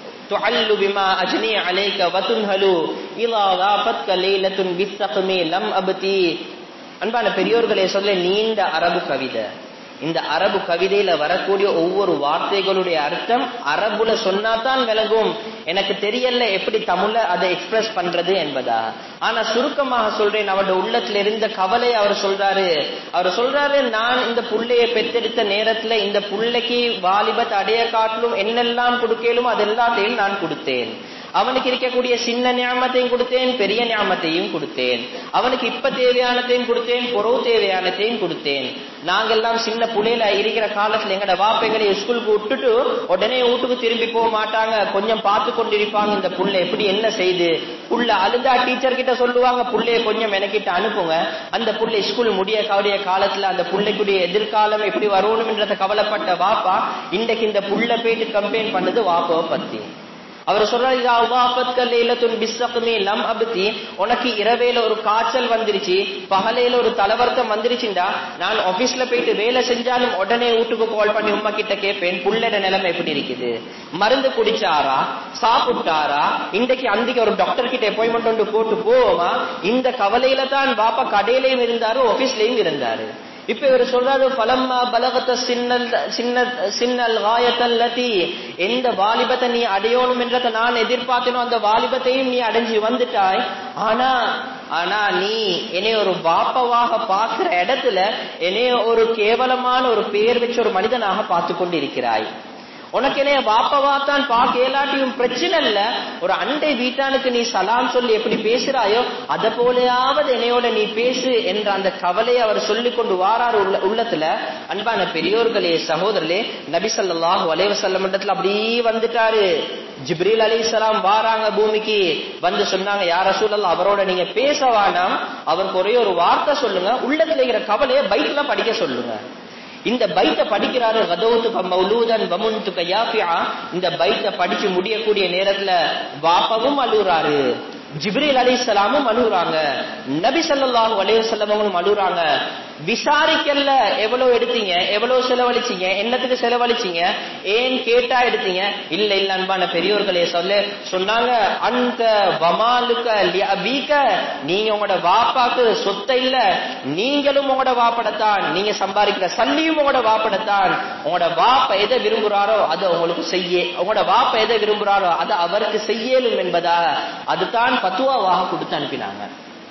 تعل بما أجني عليك وتنهل إذا غابتك ليلة بالسقم لم أبتي அன்பான பெரியோர்களே சொல்ல நீண்ட அரபு கவிதை இந்த அரபு கவிதையில வரக்கூடிய ஒவ்வொரு வார்த்தைகளுடைய அர்த்தம் அரபுல சொன்னாதான் விளங்கும் எனக்கு தெரியல எப்படி தமிழ்ல அதை எக்ஸ்பிரஸ் பண்றது என்பதா ஆனா சுருக்கமாக சொல்றேன் அவருடைய உள்ளத்துல இருந்த கவலை அவர் சொல்றாரு அவர் சொல்றாரு நான் இந்த புள்ளைய பெத்தெடுத்த நேரத்துல இந்த புள்ளைக்கு வாலிபத் அடைய காட்டிலும் என்னெல்லாம் கொடுக்கலும் அது எல்லாத்தையும் நான் கொடுத்தேன் அவனுக்கு இருக்கக்கூடிய சின்ன ஞாபகத்தையும் கொடுத்தேன் பெரிய ஞாபகத்தையும் கொடுத்தேன் அவனுக்கு இப்ப தேவையானதையும் கொடுத்தேன் பொறவு தேவையானதையும் கொடுத்தேன் நாங்கெல்லாம் சின்ன புள்ளையில இருக்கிற காலத்துல எங்கட வாப்பைகளை ஸ்கூலுக்கு விட்டுட்டு உடனே வீட்டுக்கு திரும்பி போக மாட்டாங்க கொஞ்சம் பார்த்து கொண்டிருப்பாங்க இந்த புள்ள எப்படி என்ன செய்து புள்ள அழுதா டீச்சர் கிட்ட சொல்லுவாங்க புள்ளைய கொஞ்சம் எனக்கிட்ட அனுப்புங்க அந்த புள்ளை ஸ்கூல் முடிய கவடைய காலத்துல அந்த புள்ளைக்குடைய எதிர்காலம் எப்படி வரணும்ன்றத கவலைப்பட்ட வாப்பா இன்றைக்கு இந்த புள்ள போயிட்டு கம்பெயின் பண்ணது வாப்பாவை பத்தி அவர் சொல்றாரு இதா அவாபத்க லைலத்துன் பிஸ்ஸக்மி லம் அப்தி உனக்கு இரவேல ஒரு காய்ச்சல் வந்துருச்சு பகலையில ஒரு தலவர்க்கம் வந்துருச்சுண்டா நான் ஆபீஸ்ல போயிட்டு வேலை செஞ்சாலும் உடனே வீட்டுக்கு கால் பண்ணி உமா கிட்ட கேட்பேன் புள்ளட நிலைமை எப்படி இருக்குது மருந்து குடிச்சாரா சாப்பிட்டாரா இன்றைக்கு அன்றைக்கு ஒரு டாக்டர் கிட்ட அப்பாயின்மெண்ட் ஒன்று போட்டு போவோமா இந்த கவலையில தான் பாப்பா கடையிலயும் இருந்தாரு ஆபீஸ்லயும் இருந்தாரு இப்ப இவர் சொல்றாரு பலம்மா பலகத்த சின்னல் சின்ன சின்னல் காயத்தல் லதி எந்த வாலிபத்தை நீ அடையணும் என்றத நான் எதிர்பார்த்தனோ அந்த வாலிபத்தையும் நீ அடைஞ்சு வந்துட்டாய் ஆனா ஆனா நீ என்னைய ஒரு வாப்பவாக பார்க்கிற இடத்துல என்னைய ஒரு கேவலமான ஒரு பெயர் வச்ச ஒரு மனிதனாக பார்த்து கொண்டிருக்கிறாய் உனக்கு என்ன வாப்பவா தான் பார்க்க இயலாட்டியும் பிரச்சனை இல்ல ஒரு அண்டை வீட்டானுக்கு நீ சலாம் சொல்லி எப்படி பேசுறாயோ அத போலயாவது என்னையோட நீ பேசு என்ற அந்த கவலையை அவர் சொல்லிக் கொண்டு வாராரு உள்ள உள்ளத்துல அன்பான பெரியோர்களே சகோதரர்களே நபி ஸல்லல்லாஹு அலைஹி வஸல்லம் இடத்துல அப்படியே வந்துட்டாரு ஜிப்ரீல் அலைஹிஸ்ஸலாம் வாராங்க பூமிக்கு வந்து சொன்னாங்க யார் ரசூலல்லாஹ் அவரோட நீங்க பேச வேணாம் அவருக்கு ஒரே ஒரு வார்த்தை சொல்லுங்க உள்ளத்துல இருக்கிற கவலையை பைக்ல படிக்க சொல்லுங்க இந்த பைத்த படிக்கிறாரு கதவுத்துக்க மௌலூதன் வமுன்துக்க யாஃபியா இந்த பைத்த படிச்சு முடியக்கூடிய நேரத்துல வாப்பவும் அழுகுறாரு ஜிப்ரீல் அலைஹிஸ்ஸலாமும் அழுகுறாங்க நபி ஸல்லல்லாஹு அலைஹி வஸல்லம் அவங்களும் அழுகுறாங்க விசாரிக்கல எவ்வளவு எடுத்தீங்க எவ்வளவு செலவழிச்சீங்க என்னத்துக்கு செலவழிச்சீங்க ஏன் கேட்டா எடுத்தீங்க இல்ல இல்ல அன்பான பெரியோர்களே சொல்ல சொன்னாங்க அந்த வமாலுக்க லிஅபீக்க நீங்க உங்களோட வாப்பாக்கு சொத்தை இல்ல நீங்களும் உங்களோட வாப்படத்தான் நீங்க சம்பாதிக்கிற சல்லியும் உங்களோட வாப்படத்தான் உங்களோட வாப்ப எதை விரும்புறாரோ அதை உங்களுக்கு செய்ய உங்களோட வாப்ப எதை விரும்புறாரோ அதை அவருக்கு செய்யலும் என்பதா அதுதான் பத்துவாவாக கொடுத்து அனுப்பினாங்க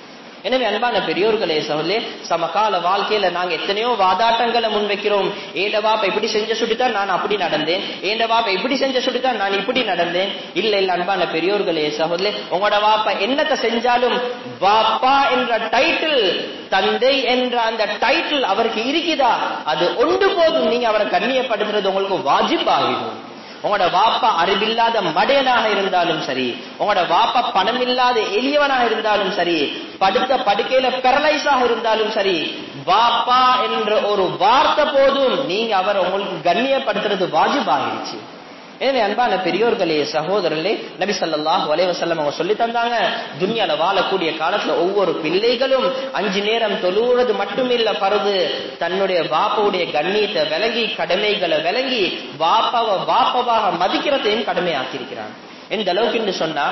எனவே அன்பான பெரியோர்களே சகோதரே சமகால வாழ்க்கையில நாங்க எத்தனையோ வாதாட்டங்களை முன்வைக்கிறோம் ஏண்ட வாப்ப இப்படி செஞ்ச சுட்டித்தான் நான் அப்படி நடந்தேன் ஏண்ட வாப்ப இப்படி செஞ்ச சுட்டித்தான் நான் இப்படி நடந்தேன் இல்ல இல்ல அன்பான பெரியோர்களே சகோதரே உங்களோட வாப்பா என்னத்தை செஞ்சாலும் வாப்பா என்ற டைட்டில் தந்தை என்ற அந்த டைட்டில் அவருக்கு இருக்குதா அது ஒன்று போதும் நீங்க அவரை கண்ணியப்படுத்துறது உங்களுக்கு வாஜிப் ஆகிடும் உங்களோட வாப்பா அறிவில்லாத மடையனாக இருந்தாலும் சரி உங்களோட வாப்பா பணம் இல்லாத எளியவனாக இருந்தாலும் சரி படுத்த படுக்கையில பெரலைஸாக இருந்தாலும் சரி வாப்பா என்ற ஒரு வார்த்தை போதும் நீங்க அவரை உங்களுக்கு கண்ணியப்படுத்துறது வாஜிப் ஆகிடுச்சு எனவே அன்பான பெரியோர்களே சகோதரர்களே நபி ஸல்லல்லாஹு அலைஹி வஸல்லம் அவங்க சொல்லி தந்தாங்க துனியால வாழக்கூடிய காலத்துல ஒவ்வொரு பிள்ளைகளும் அஞ்சு நேரம் தொழுவது மட்டுமில்ல பருது தன்னுடைய பாப்பாவுடைய கண்ணியத்தை விளங்கி கடமைகளை விளங்கி பாப்பாவை பாப்பாவாக மதிக்கிறதையும் கடமையாக்கியிருக்கிறான் எந்த அளவுக்கு என்று சொன்னா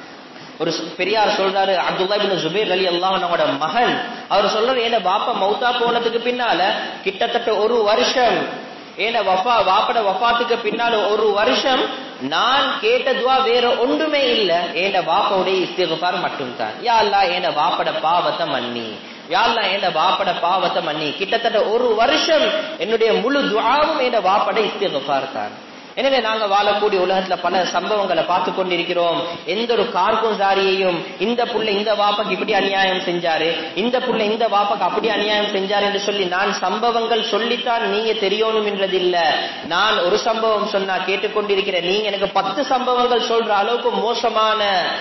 ஒரு பெரியார் சொல்றாரு அப்துல்லா பின் ஜுபைர் அலி அல்லாஹனோட மகன் அவர் சொல்றாரு ஏன்னா பாப்பா மௌத்தா போனதுக்கு பின்னால கிட்டத்தட்ட ஒரு வருஷம் ஏன்னா வஃபா வாப்பட வஃபாத்துக்கு பின்னால ஒரு வருஷம் நான் கேட்ட துவா வேற ஒன்றுமே இல்ல ஏண்ட வாப்பாவுடைய இஸ்திகபார் மட்டும்தான் யா அல்லா ஏண்ட வாப்பட பாவத்தை மன்னி யாழ்லா ஏண்ட வாப்பட பாவத்தை மன்னி கிட்டத்தட்ட ஒரு வருஷம் என்னுடைய முழு துவாவும் ஏண்ட வாப்பட இஸ்திகபார் தான் எனவே நாங்க வாழக்கூடிய உலகத்துல பல சம்பவங்களை பார்த்து கொண்டிருக்கிறோம் எந்த ஒரு கார்கும் சாரியையும் இந்த புள்ள இந்த வாப்பாக்கு இப்படி அநியாயம் செஞ்சாரு இந்த புள்ள இந்த வாப்பாக்கு அப்படி அநியாயம் செஞ்சாரு என்று சொல்லி நான் சம்பவங்கள் சொல்லித்தான் நீங்க தெரியணும் என்றது இல்ல நான் ஒரு சம்பவம் சொன்னா கேட்டுக்கொண்டிருக்கிறேன் நீங்க எனக்கு பத்து சம்பவங்கள் சொல்ற அளவுக்கு மோசமான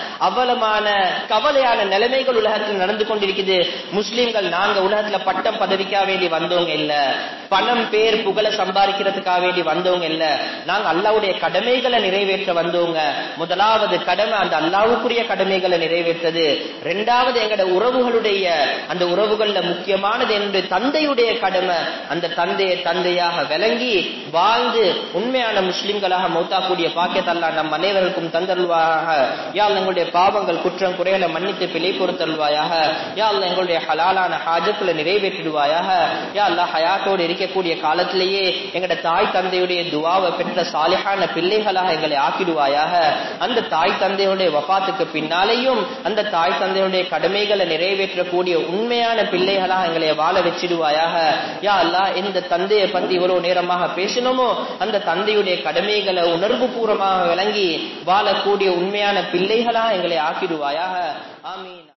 அவலமான கவலையான நிலைமைகள் உலகத்தில் நடந்து கொண்டிருக்குது முஸ்லிம்கள் நாங்க உலகத்துல பட்டம் பதவிக்காக வேண்டி வந்தவங்க இல்ல பணம் பேர் புகழ சம்பாதிக்கிறதுக்காக வேண்டி வந்தவங்க இல்ல நாங்க அல்லாவுடைய கடமைகளை நிறைவேற்ற வந்தவங்க முதலாவது கடமை அந்த அல்லாவுக்குரிய கடமைகளை நிறைவேற்றது ரெண்டாவது எங்கட உறவுகளுடைய அந்த உறவுகள்ல முக்கியமானது என்னுடைய தந்தையுடைய கடமை அந்த தந்தையை தந்தையாக விளங்கி வாழ்ந்து உண்மையான முஸ்லிம்களாக மௌத்தாக்கூடிய பாக்கியத்தல்லா நம் அனைவருக்கும் தந்தருள்வாயாக யாழ் எங்களுடைய பாவங்கள் குற்றம் குறைகளை மன்னித்து பிழை பொறுத்தருள்வாயாக யாழ் எங்களுடைய ஹலாலான ஹாஜத்துல நிறைவேற்றிடுவாயாக யா அல்லா ஹயாத்தோடு இருக்கக்கூடிய காலத்திலேயே எங்கட தாய் தந்தையுடைய துவாவை பெற்ற சாலிஹான பிள்ளைகளாக எங்களை ஆக்கிடுவாயாக அந்த தாய் தந்தையுடைய வபாத்துக்கு பின்னாலேயும் அந்த தாய் தந்தையுடைய கடமைகளை நிறைவேற்றக்கூடிய உண்மையான பிள்ளைகளாக எங்களை வாழ வச்சிடுவாயாக யா அல்லா எந்த தந்தையை பத்தி இவ்வளவு நேரமாக பேசினோமோ அந்த தந்தையுடைய கடமைகளை உணர்வு பூர்வமாக விளங்கி வாழக்கூடிய உண்மையான பிள்ளைகளாக எங்களை ஆக்கிடுவாயாக ஆமீன்